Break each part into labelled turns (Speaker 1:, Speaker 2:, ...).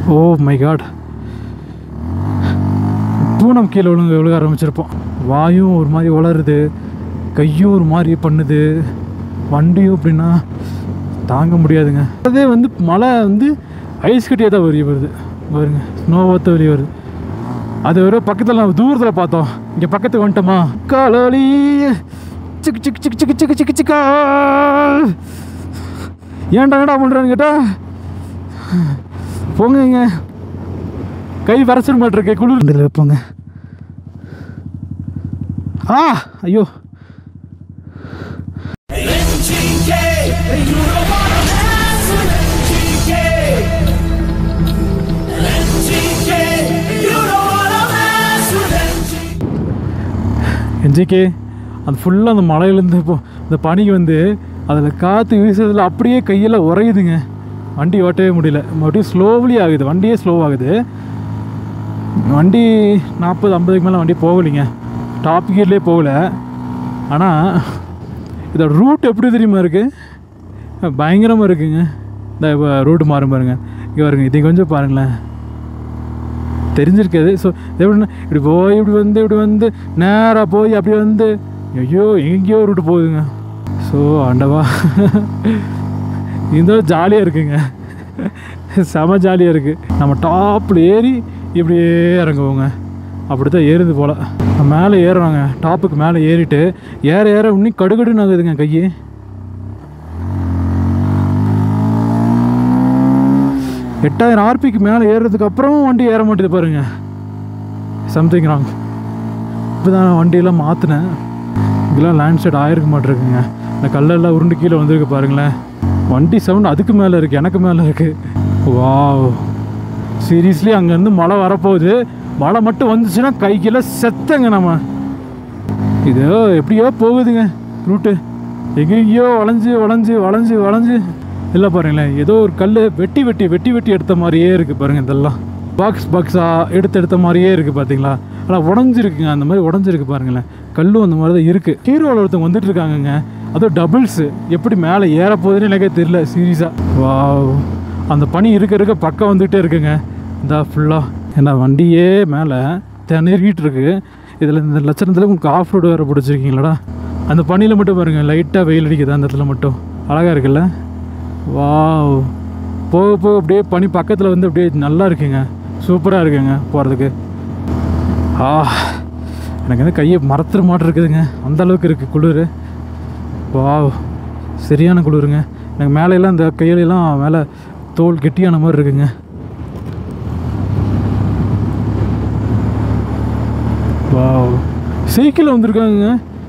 Speaker 1: O my God Poonam கீழே விழுங்க விழுக ஆரம்பிச்சிருப்போம் வாயும் ஒரு மாதிரி வளருது கையும் ஒரு மாதிரி பண்ணுது வண்டியும் அப்படின்னா தாங்க முடியாதுங்க அதே வந்து மழை வந்து ஐஸ் கட்டியாக தான் வெளியே வருது பாருங்க ஸ்னோவாத்த வெளியே வருது அது ஒரு பக்கத்தில் நம்ம தூரத்தில் பார்த்தோம் இங்கே பக்கத்துக்கு வந்துட்டோமா காலோலி சிக்கு சிக்கு சிக்கு சிக்கு சிக்கு சிக்கு சிக்கா ஏன்டா என்னடா பண்ணுறான்னு கேட்டா போங்க இங்க கை வரைச்சிட மாட்டிருக்கு குளிர் இதில் வைப்போங்க ஆ ஐயோ என்ஜிகே அது ஃபுல்லாக அந்த மலையிலேருந்து இப்போ இந்த பனிக்கு வந்து அதில் காற்று வீசுறதுல அப்படியே கையெல்லாம் உறையுதுங்க வண்டி ஓட்டவே முடியல மறுபடியும் ஸ்லோவ்லி ஆகுது வண்டியே ஸ்லோ ஆகுது வண்டி நாற்பது ஐம்பதுக்கு மேலே வண்டி போகலைங்க டாப் கியர்லேயே போகல ஆனால் இதோட ரூட் எப்படி தெரியுமா இருக்குது பயங்கரமாக இருக்குங்க இந்த ரூட்டு மாறும் பாருங்க இங்கே பாருங்க இதை கொஞ்சம் பாருங்களேன் தெரிஞ்சிருக்காது ஸோ எப்படின்னா இப்படி போய் இப்படி வந்து இப்படி வந்து நேராக போய் அப்படி வந்து ஐயோ எங்கேயோ ரூட்டு போகுதுங்க ஸோ ஆண்டவா இந்த ஜாலியாக இருக்குங்க செம ஜாலியாக இருக்குது நம்ம டாப்பில் ஏறி இப்படியே இறங்குவோங்க அப்படி தான் ஏறுது போல் மேலே ஏறுறாங்க டாப்புக்கு மேலே ஏறிட்டு ஏற ஏற இன்னும் கடுகடுன்னு ஆகுதுங்க கையே எட்டாயிரம் ஆர்பிக்கு மேலே ஏறுறதுக்கு அப்புறம் வண்டி ஏற மாட்டேது பாருங்க சம்திங் ராங் இப்போ தான் வண்டியெல்லாம் மாற்றினேன் இதெல்லாம் லேண்ட் சைட் ஆயிருக்க மாட்டிருக்குங்க இந்த கல்லெல்லாம் உருண்டு கீழே வந்திருக்கு பாருங்களேன் வண்டி சவுண்ட் அதுக்கு மேலே இருக்குது எனக்கு மேலே இருக்குது வாவ் சீரியஸ்லி அங்கேருந்து மழை வரப்போகுது மழை மட்டும் வந்துச்சுன்னா கைக்கெல்லாம் செத்தங்க நம்ம இது எப்படியோ போகுதுங்க ரூட்டு எங்கெங்கேயோ வளைஞ்சு வளைஞ்சு வளைஞ்சு வளைஞ்சு இல்லை பாருங்களேன் ஏதோ ஒரு கல் வெட்டி வெட்டி வெட்டி வெட்டி எடுத்த மாதிரியே இருக்குது பாருங்கள் இதெல்லாம் பாக்ஸ் பாக்ஸாக எடுத்து எடுத்த மாதிரியே இருக்குது பார்த்தீங்களா ஆனால் உடஞ்சிருக்குங்க அந்த மாதிரி உடஞ்சிருக்கு பாருங்களேன் கல்லும் அந்த மாதிரி தான் இருக்குது ஹீரோவில் ஒருத்தவங்க வந்துட்டு இருக்காங்கங்க அதுவும் டபுள்ஸு எப்படி மேலே ஏற போகுதுன்னு எனக்கே தெரியல சீரியஸாக வா அந்த பனி இருக்க இருக்க பக்கம் வந்துகிட்டே இருக்குங்க இந்த ஃபுல்லாக ஏன்னா வண்டியே மேலே திணறிட்டு இருக்கு இதில் இந்த லட்சணத்தில் உங்களுக்கு ஆஃப் ரோடு வேறு பிடிச்சிருக்கீங்களாடா அந்த பனியில் மட்டும் பாருங்கள் லைட்டாக வெயில் அடிக்குது அந்த இடத்துல மட்டும் அழகாக இருக்குல்ல வாவ் போக போக அப்படியே பனி பக்கத்தில் வந்து அப்படியே நல்லா இருக்குங்க சூப்பராக இருக்குங்க போகிறதுக்கு ஆ எனக்கு வந்து கையை மரத்துற மாட்டு இருக்குதுங்க அந்த அளவுக்கு இருக்குது குளிர் வாவ் சரியான குளிருங்க எனக்கு மேலையெல்லாம் இந்த கையிலெல்லாம் மேலே தோல் கெட்டியான மாதிரி இருக்குங்க வாவ் சைக்கிள் வந்திருக்காங்க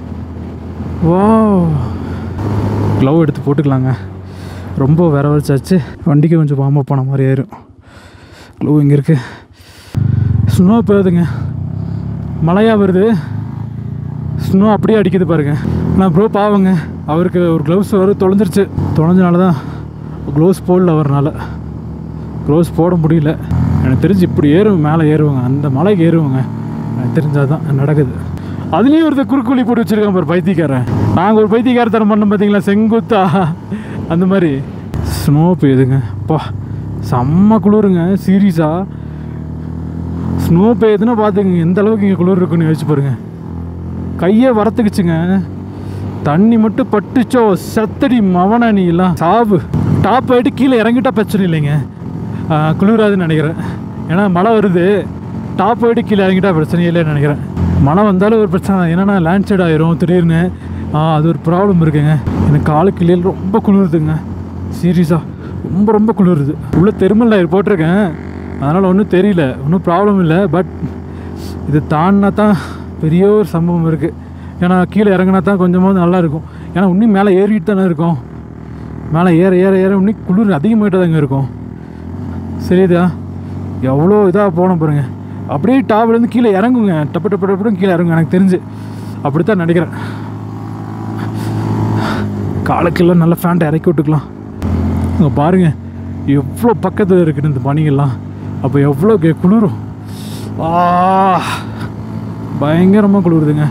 Speaker 1: வாவ் க்ளவ் எடுத்து போட்டுக்கலாங்க ரொம்ப வேற வச்சாச்சு வண்டிக்கு கொஞ்சம் வார்ம் அப் ஆன மாதிரி ஆயிரும் க்ளவ் இங்கே இருக்குது ஸ்னோ போகுதுங்க மழையாக வருது ஸ்னோ அப்படியே அடிக்குது பாருங்க நான் ப்ரோ பாவங்க அவருக்கு ஒரு க்ளவுஸ் வர தொலைஞ்சிருச்சு தொலைஞ்சனால தான் க்ளவுஸ் போடல அவர்னால க்ளவுஸ் போட முடியல எனக்கு தெரிஞ்சு இப்படி ஏறும் மேலே ஏறுவாங்க அந்த மலைக்கு ஏறுவாங்க எனக்கு தெரிஞ்சால் தான் நடக்குது அதுலேயும் ஒருத்தர் குறுக்குழி போட்டு வச்சுருக்கான் பாரு பைத்தியக்காரன் நாங்கள் ஒரு பைத்தியக்காரத்தனம் பண்ணோம் பார்த்தீங்களா செங்குத்தா அந்த மாதிரி ஸ்னோ பெய்யுதுங்க அப்பா செம்ம குளிருங்க சீரியஸாக ஸ்னோ பெய்யுதுன்னா பார்த்துக்குங்க எந்த அளவுக்கு இங்கே குளிர் இருக்குன்னு யோசிச்சு பாருங்க கையே வரத்துக்குச்சுங்க தண்ணி மட்டும் பட்டுச்சோ செத்தடி மவன நீ எல்லாம் சாவு டாப் ஆகிட்டு கீழே இறங்கிட்டா பிரச்சனை இல்லைங்க ஆ, குளிராதுன்னு நினைக்கிறேன் ஏன்னா மழை வருது டாப் ஆகிட்டு கீழே இறங்கிட்டா பிரச்சனை இல்லைன்னு நினைக்கிறேன் மழை வந்தாலும் ஒரு பிரச்சனை தான் என்னன்னா லேண்ட் சைட் ஆயிரும் திடீர்னு ஆ, அது ஒரு ப்ராப்ளம் இருக்குங்க எனக்கு காலு கீழே ரொம்ப குளிருதுங்க சீரியஸாக ரொம்ப ரொம்ப குளிருது உள்ளே தெருமல் லாயர் போட்டிருக்கேன் அதனால் ஒன்றும் தெரியல ஒன்றும் ப்ராப்ளம் இல்லை பட் இது தாண்டினா தான் பெரிய ஒரு சம்பவம் இருக்குது ஏன்னா கீழே இறங்கினா தான் கொஞ்சமாவது நல்லா இருக்கும் ஏன்னா இன்னும் மேலே ஏறிட்டு தானே இருக்கும் மேலே ஏற ஏற ஏற இன்னும் குளிர் அதிகமாகிட்டு தாங்க இருக்கும் சரிதா எவ்வளோ இதாக போனோம் பாருங்க அப்படியே டாப்லேருந்து கீழே இறங்குங்க டப்பு டப்பு டப்புன்னு கீழே இறங்குங்க எனக்கு தெரிஞ்சு அப்படித்தான் நினைக்கிறேன் காலுக்கெல்லாம் நல்ல ஃபேண்ட்டை இறக்கி விட்டுக்கலாம் அங்கே பாருங்க எவ்வளோ பக்கத்தில் இருக்குது இந்த பனிகள்லாம் அப்போ எவ்வளோ கே- குளிரும் ஆ பயங்கரமாக குளிருதுங்க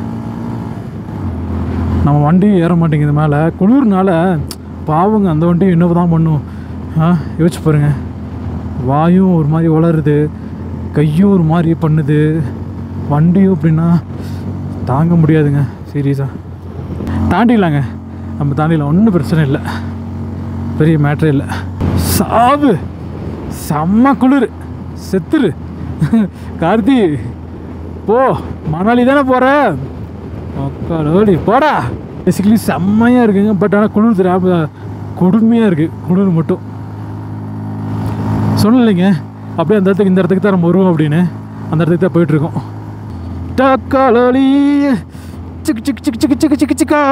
Speaker 1: நம்ம வண்டி ஏற மாட்டேங்குது மேலே குளிர்னால பாவங்க அந்த வண்டி என்ன தான் பண்ணும் ஆ யோசிச்சு பாருங்க வாயும் ஒரு மாதிரி உளருது கையும் ஒரு மாதிரி பண்ணுது வண்டியும் அப்படின்னா தாங்க முடியாதுங்க சீரியஸாக தாண்டிடலாங்க நம்ம தாண்டிடலாம் ஒன்றும் பிரச்சனை இல்லை பெரிய மேட்ரே இல்லை சாவு செம்ம குளிர் செத்துரு கார்த்தி போ மணாலி தானே போகிற ஓடி போடா பேசிக்கலி செம்மையாக இருக்குங்க பட் ஆனால் குளிர் தெரியாம கொடுமையாக இருக்குது குளிர் மட்டும் சொல்லலைங்க அப்படியே அந்த இடத்துக்கு இந்த இடத்துக்கு தான் நம்ம வருவோம் அப்படின்னு அந்த இடத்துக்கு தான் போயிட்டுருக்கோம் தக்காளி சிக்கு சிக்கு சிக்கு சிக்கு சிக்கு சிக்கு சிக்கா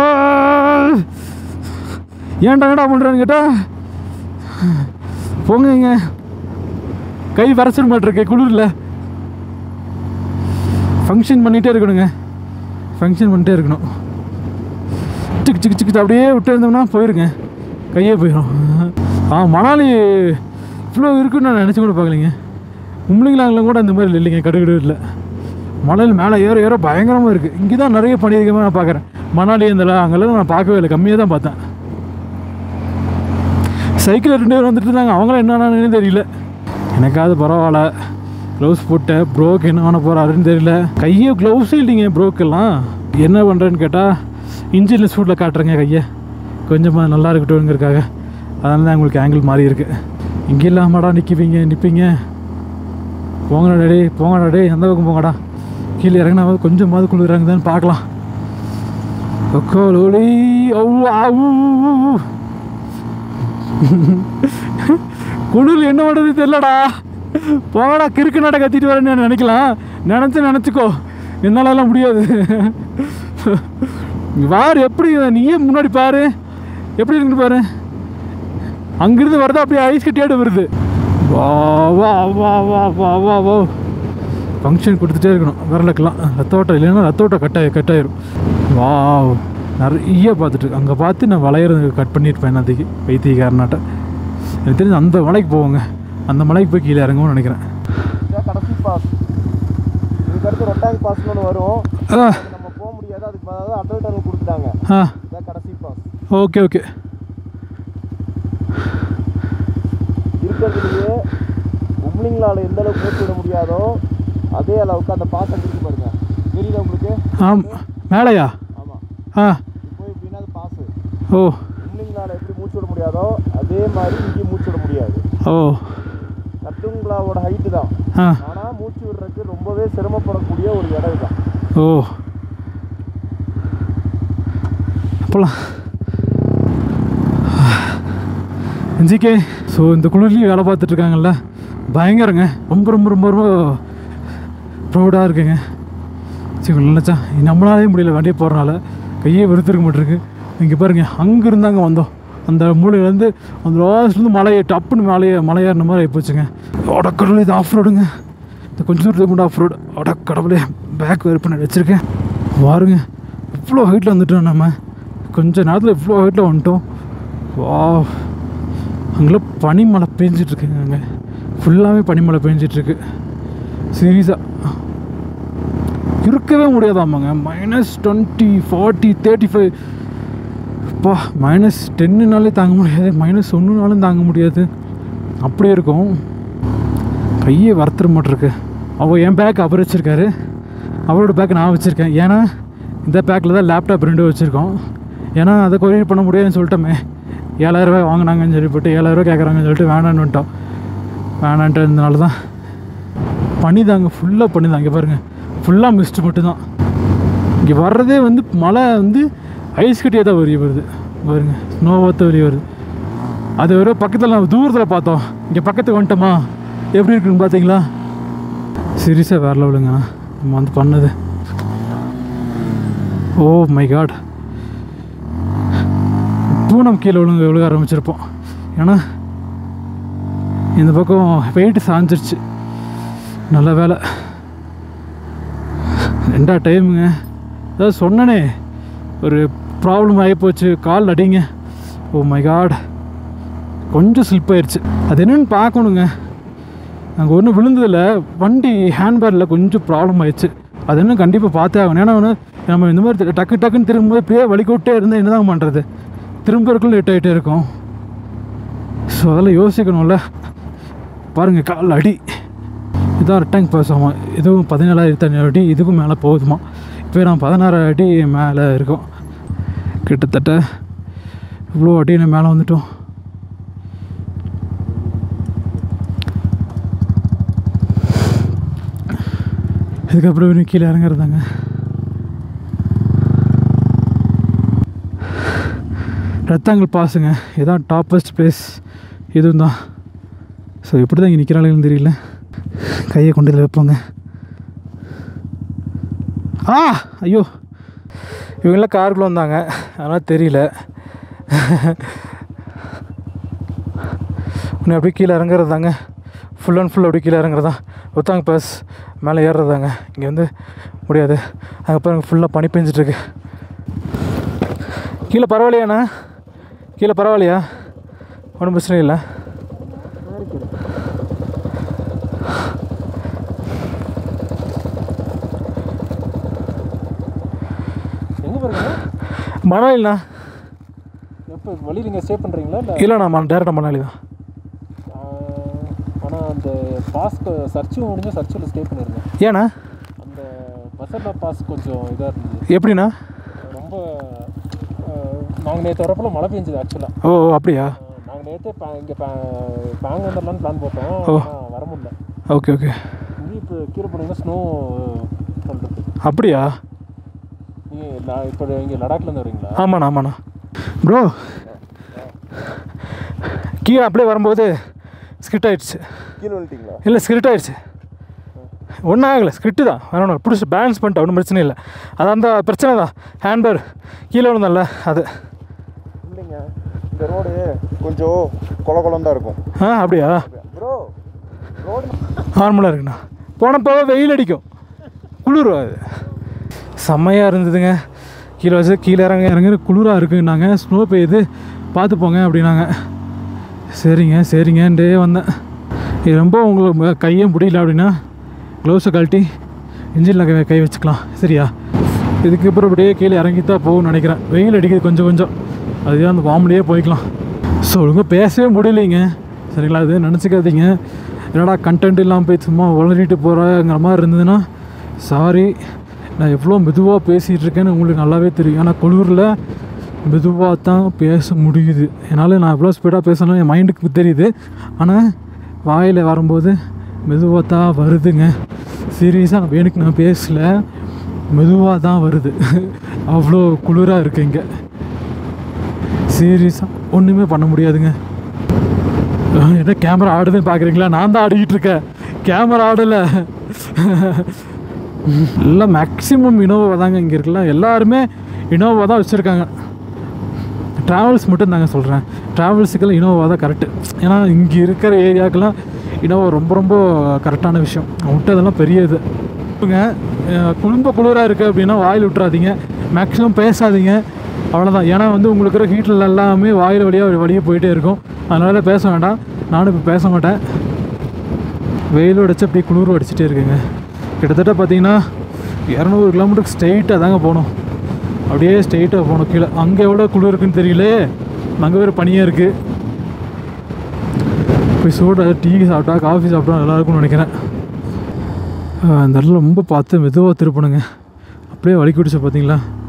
Speaker 1: ஏன்டா என்னடா பண்ணுறான்னு கேட்டா போங்க கை வரைச்சிட மாட்டிருக்கு குளிரில் ஃபங்க்ஷன் பண்ணிகிட்டே இருக்கணுங்க ஃபங்க்ஷன் பண்ணிட்டே இருக்கணும் சிக்கு சிக்கு சிக்கு அப்படியே விட்டு இருந்தோம்னா போயிருங்க கையே போயிடும் ஆ மணாலி இவ்வளோ இருக்குன்னு நான் நினச்சி கூட பார்க்கலைங்க உம்லிங்கலாங்கில் கூட அந்த மாதிரி இல்லைங்க கடுகடு இல்லை மலையில் மேலே ஏற ஏற பயங்கரமாக இருக்குது இங்கே தான் நிறைய பனி அதிகமாக நான் பார்க்குறேன் மணாலி இந்த அங்கெல்லாம் நான் பார்க்கவே இல்லை கம்மியாக தான் பார்த்தேன் சைக்கிள் ரெண்டு பேர் வந்துட்டு இருந்தாங்க அவங்களும் என்னன்னு தெரியல எனக்காவது பரவாயில்ல க்ளவுஸ் போட்டேன் ப்ரோக்கு என்ன பண்ண போகிறாருன்னு தெரியல கையே க்ளவுஸே இல்லைங்க ப்ரோக்கெல்லாம் என்ன பண்ணுறேன்னு கேட்டால் இன்ஜினில் சூட்டில் காட்டுறேங்க கையை கொஞ்சமாக நல்லா இருக்கட்டும்ங்கிறதுக்காக அதனால தான் உங்களுக்கு ஆங்கிள் மாறி இருக்கு இங்கே இல்லாமடா நிற்கிப்பீங்க நிற்பீங்க போங்கடா டே போங்கடா டே எந்த பக்கம் போங்கடா கீழே இறங்கினா கொஞ்சமாவது குளிராங்கதான்னு பார்க்கலாம் ஒக்கோலி குளிர் என்ன பண்ணுறது தெரியலடா போங்கடா கிறுக்கு நட கத்திட்டு வரேன்னு நினைக்கலாம் நினச்சி நினச்சிக்கோ என்னாலலாம் முடியாது வார் எப்படி நீயே முன்னாடி பாரு எப்படி இருக்குன்னு பாரு அங்கிருந்து வருது அப்படியே ஐஸ் கட்டியாடு வருது வா வா வா வா வா வா வா ஃபங்க்ஷன் கொடுத்துட்டே இருக்கணும் விரலுக்கெல்லாம் ரத்தோட்டம் இல்லைன்னா ரத்தோட்டம் கட்டாய கட்டாயிரும் வா நிறைய பார்த்துட்டு அங்கே பார்த்து நான் வளையிறது கட் பண்ணியிருப்பேன் அதுக்கு வைத்தியக்காரனாட்ட எனக்கு தெரிஞ்சு அந்த மலைக்கு போவோங்க அந்த மலைக்கு போய் கீழே இறங்கும்னு நினைக்கிறேன்
Speaker 2: இதான் கடைசி பாஸ் இதுக்கு அடுத்து ரெண்டாவது பாஸ்னு ஒன்று வரும்
Speaker 1: ஆ
Speaker 2: அது நம்ம போக முடியாது அதுக்கு பதிலாக அடல் டனல் கொடுத்துட்டாங்க
Speaker 1: ஆ
Speaker 2: இதான் கடைசி பாஸ்
Speaker 1: ஓகே ஓகே
Speaker 2: இருக்கிறதுலையே உம்லிங்களால் எந்த அளவுக்கு மூச்சு விட முடியாதோ அதே அளவுக்கு அந்த பாஸ் இருக்கு பாருங்க தெரியுதா உங்களுக்கு
Speaker 1: ஆம் மேலையா
Speaker 2: ஆமாம்
Speaker 1: ஆ
Speaker 2: இப்போ எப்படின்னா அது பாஸு
Speaker 1: ஓ
Speaker 2: உம்லிங்களால் எப்படி மூச்சு விட முடியாதோ அதே மாதிரி இங்கேயும் மூச்சு விட முடியாது
Speaker 1: ஓ
Speaker 2: கட்டுங்களாவோட ஹைட்டு தான்
Speaker 1: ஆ
Speaker 2: ஆனால் மூச்சு விடுறதுக்கு ரொம்பவே சிரமப்படக்கூடிய ஒரு இடம் தான்
Speaker 1: ஓ போலாம் ஜிகே ஸோ இந்த குளிர்லையும் வேலை பார்த்துட்டு இருக்காங்கல்ல பயங்கரங்க ரொம்ப ரொம்ப ரொம்ப ரொம்ப ப்ரௌடாக இருக்குங்க சரி நினச்சா நம்மளாலே முடியல வண்டியை போகிறனால கையே வெறுத்திருக்க மாட்டிருக்கு இங்கே பாருங்க அங்கே இருந்தாங்க வந்தோம் அந்த மூலையிலேருந்து அந்த லாஸ்ட்லேருந்து மலையை டப்புன்னு மலையை மலையேறின மாதிரி ஆகிப்போச்சுங்க அடக்கடவுள் இது ஆஃப் ரோடுங்க இந்த கொஞ்சம் தூரத்துக்கு மட்டும் ஆஃப் ரோடு அட கடவுளே பேக் வேறு பண்ணி வச்சுருக்கேன் வாருங்க இவ்வளோ ஹைட்டில் வந்துட்டோம் நம்ம கொஞ்ச நேரத்தில் இவ்வளோ ஹைட்டில் வந்துட்டோம் வா அங்கெல்லாம் பனிமழை பேஞ்சிட்ருக்குங்க அங்கே ஃபுல்லாகவே பனிமழை பேஞ்சிட்ருக்கு சீரியஸாக இருக்கவே முடியாதாமாங்க minus twenty forty thirty five அப்பா மைனஸ் டென்னுனாலே தாங்க முடியாது மைனஸ் ஒன்றுனாலும் தாங்க முடியாது அப்படியே இருக்கும் கையே வறுத்துற மாட்டிருக்கு அவள் என் பேக் அவர் வச்சுருக்காரு அவரோட பேக் நான் வச்சுருக்கேன் ஏன்னா இந்த பேக்கில் தான் லேப்டாப் ரெண்டும் வச்சுருக்கோம் ஏன்னா அதை கொரியர் பண்ண முடியாதுன்னு சொல்லிட்டோமே ஏழாயிரரூபாய் வாங்கினாங்கன்னு சொல்லி போட்டு ஏழாயிரரூபா கேட்குறாங்கன்னு சொல்லிட்டு வேணான்னு வந்துட்டோம் வேணான்ட்டு இருந்தனால தான் பனி தாங்க ஃபுல்லாக பனி தான் இங்கே பாருங்கள் ஃபுல்லாக மிஸ்ட் மட்டும்தான் இங்கே வர்றதே வந்து மழை வந்து ஐஸ் கட்டியாக தான் வெளியே வருது பாருங்க ஸ்னோவாக தான் வெளியே வருது அது வேற பக்கத்தில் நம்ம தூரத்தில் பார்த்தோம் இங்கே பக்கத்துக்கு வந்துட்டோமா எப்படி இருக்குன்னு பார்த்தீங்களா சீரியஸாக வேற லெவலுங்கண்ணா நம்ம வந்து பண்ணது ஓ மை காட் இப்போ நம்ம கீழே விழுங்க விழுக ஆரம்பிச்சிருப்போம் ஏன்னா இந்த பக்கம் வெயிட் சாஞ்சிருச்சு நல்ல வேலை ரெண்டா டைமுங்க அதாவது சொன்னனே ஒரு ப்ராப்ளம் ஆகிப்போச்சு கால் அடிங்க ஓ மை காட் கொஞ்சம் ஸ்லிப் ஆயிடுச்சு அது என்னன்னு பார்க்கணுங்க அங்கே ஒன்றும் விழுந்ததில்ல வண்டி ஹேண்ட்பேரில் கொஞ்சம் ப்ராப்ளம் ஆயிடுச்சு அது இன்னும் கண்டிப்பாக பார்த்தே ஆகணும் ஏன்னா ஒன்று நம்ம இந்த மாதிரி டக்கு டக்குன்னு திரும்ப இப்படியே வலிக்கோட்டே இருந்தால் என்ன தான் பண்ணுறது திரும்ப இருக்கும் லேட் ஆகிட்டே இருக்கும் ஸோ அதெல்லாம் யோசிக்கணும்ல பாருங்கள் கால் அடி இதான் ரெட்டாங் பாஸ் ஆமாம் இதுவும் பதினேழாயிரத்தி ஐநூறு அடி இதுக்கும் மேலே போகுதுமா இப்போ நான் பதினாறாயிரம் அடி மேலே இருக்கோம் கிட்டத்தட்ட இவ்வளோ அடி நான் மேலே வந்துட்டோம் இதுக்கப்புறம் இன்னும் கீழே இறங்குறதாங்க ரத்தாங்கல் பாஸுங்க இதான் டாப்பஸ்ட் பிளேஸ் இதுவும் தான் ஸோ எப்படி தான் இங்கே நிற்கிறாளுன்னு தெரியல கையை கொண்டு இதில் வைப்போங்க ஆ ஐயோ இவங்கெல்லாம் காருக்குள்ளே வந்தாங்க அதனால் தெரியல இன்னும் அப்படியே கீழே இறங்குறது தாங்க ஃபுல் அண்ட் ஃபுல் அப்படியே கீழே இறங்குறதா ஒத்தாங்க பாஸ் மேலே ஏறுறதாங்க இங்கே வந்து முடியாது அங்கே பாருங்க ஃபுல்லாக பனி பெஞ்சிட்ருக்கு கீழே பரவாயில்லையாண்ணா கீழே பரவாயில்லையா ஒன்றும் பிரச்சனை இல்லை
Speaker 2: எங்கே பாருங்க
Speaker 1: மணாலிண்ணா
Speaker 2: எப்போ வழி நீங்கள் ஸ்டே பண்ணுறீங்களா இல்லை
Speaker 1: இல்லைண்ணா மண் டேரெக்டாக மணாலி தான்
Speaker 2: ஆனால் அந்த பாஸ்க்கு சர்ச்சும் முடிஞ்சால் சர்ச்சில் ஸ்டே பண்ணிருங்க
Speaker 1: ஏண்ணா
Speaker 2: அந்த பசர்லா பாஸ் கொஞ்சம் இதாக இருந்தது
Speaker 1: எப்படிண்ணா
Speaker 2: ரொம்ப நாங்கள் நேற்று வரப்போ மழை பெஞ்சுது ஆக்சுவலாக
Speaker 1: ஓ ஓ, அப்படியா
Speaker 2: நாங்கள் நேற்று இங்கே பேங்க் வந்துடலான்னு பிளான் போட்டோம்
Speaker 1: ஓ.
Speaker 2: ஆனா வர முடியல
Speaker 1: ஓகே ஓகே
Speaker 2: இங்கே இப்போ கீழே போனீங்கன்னா ஸ்னோ சொல்கிறது
Speaker 1: அப்படியா
Speaker 2: நீங்கள் நான் இப்போ இங்கே லடாக்லேருந்து வரீங்களா
Speaker 1: ஆமாண்ணா ஆமாண்ணா ப்ரோ கீழே அப்படியே வரும்போது ஸ்கிட் ஆயிடுச்சு
Speaker 2: கீழே வந்துட்டீங்களா
Speaker 1: இல்லை ஸ்கிரிட் ஆயிடுச்சு ஒன்றும் ஆகலை ஸ்கிரிட்டு தான் வேற ஒன்றும் பிடிச்சி பேலன்ஸ் பண்ணிட்டேன் ஒன்றும் பிரச்சனை இல்லை அது அந்த பிரச்சனை தான் ஹேண்ட்பேர் கீழே விழுந்தல்ல அது
Speaker 2: இல்லைங்க இந்த ரோடு கொஞ்சம் கொல கொலம் தான் இருக்கும்
Speaker 1: ஆ அப்படியா
Speaker 2: ப்ரோ ரோடு
Speaker 1: நார்மலாக இருக்குண்ணா போனப்போ வெயில் அடிக்கும் குளிர் அது செம்மையாக இருந்ததுங்க கீழே வச்சு கீழே இறங்க இறங்க குளிராக இருக்குன்னாங்க ஸ்னோ பெய்யுது பார்த்து போங்க அப்படின்னாங்க சரிங்க சரிங்கன்ட்டே வந்தேன் இது ரொம்ப உங்களுக்கு கையே முடியல அப்படின்னா க்ளவுஸை கழட்டி இன்ஜினில் கை கை வச்சுக்கலாம் சரியா இதுக்கப்புறம் அப்படியே கீழே இறங்கி தான் போகும்னு நினைக்கிறேன் வெயில் அடிக்குது கொஞ்சம் கொஞ்சம் அதுவே அந்த வாம்லேயே போய்க்கலாம் ஸோ ஒழுங்காக பேசவே முடியலைங்க சரிங்களா அது நினச்சிக்காதீங்க என்னடா கண்டென்ட் இல்லாமல் போய் சும்மா உளறிட்டு போகிறங்கிற மாதிரி இருந்ததுன்னா சாரி நான் எவ்வளோ மெதுவாக பேசிகிட்டு இருக்கேன்னு உங்களுக்கு நல்லாவே தெரியும் ஆனால் குளிரில் மெதுவாக தான் பேச முடியுது என்னால் நான் எவ்வளோ ஸ்பீடாக பேசணும் என் மைண்டுக்கு தெரியுது ஆனால் வாயில் வரும்போது மெதுவாக தான் வருதுங்க சீரியஸாக வேணுக்கு நான் பேசல மெதுவாக தான் வருது அவ்வளோ குளிராக இருக்கு இங்கே சீரியஸாக ஒன்றுமே பண்ண முடியாதுங்க அஹ், என்ன கேமரா ஆடுதுன்னு பார்க்குறீங்களா நான் தான் ஆடிக்கிட்டு இருக்கேன் கேமரா ஆடலை எல்லாம் மேக்ஸிமம் இனோவா தாங்க இங்கே இருக்குல்ல எல்லாருமே இனோவா தான் வச்சுருக்காங்க ட்ராவல்ஸ் மட்டும் தாங்க சொல்கிறேன் ட்ராவல்ஸுக்கெல்லாம் இனோவா தான் கரெக்டு ஏன்னா இங்கே இருக்கிற ஏரியாக்கெல்லாம் இனோவா ரொம்ப ரொம்ப கரெக்டான விஷயம் விட்டு அதெல்லாம் பெரிய இது இவங்க குடும்ப குளிராக இருக்குது அப்படின்னா வாயில் விட்டுறாதீங்க மேக்ஸிமம் பேசாதீங்க அவ்வளோதான் ஏன்னா வந்து உங்களுக்கு இருக்கிற ஹீட்டில் எல்லாமே வாயில் வழியாக வழியே போயிட்டே இருக்கும் அதனால் பேச வேண்டாம் நானும் இப்போ பேச மாட்டேன் வெயிலும் அடிச்சு அப்படியே குளிரும் அடிச்சுட்டே இருக்குங்க கிட்டத்தட்ட பார்த்தீங்கன்னா இரநூறு கிலோமீட்டருக்கு ஸ்ட்ரெயிட்டாக தாங்க போகணும் அப்படியே ஸ்ட்ரெயிட்டாக போகணும் கீழே அங்கே எவ்வளோ குளிர் இருக்குன்னு தெரியலையே அங்கே வேறு பனியாக இருக்குது போய் சூட டீ சாப்பிட்டா காஃபி சாப்பிட்டா நல்லா இருக்கும்னு நினைக்கிறேன் ஆஹ் அந்த இடத்துல ரொம்ப பார்த்து மெதுவாக திருப்பணுங்க அப்படியே வலிக்கு பிடிச்ச பார்த்தீங்களா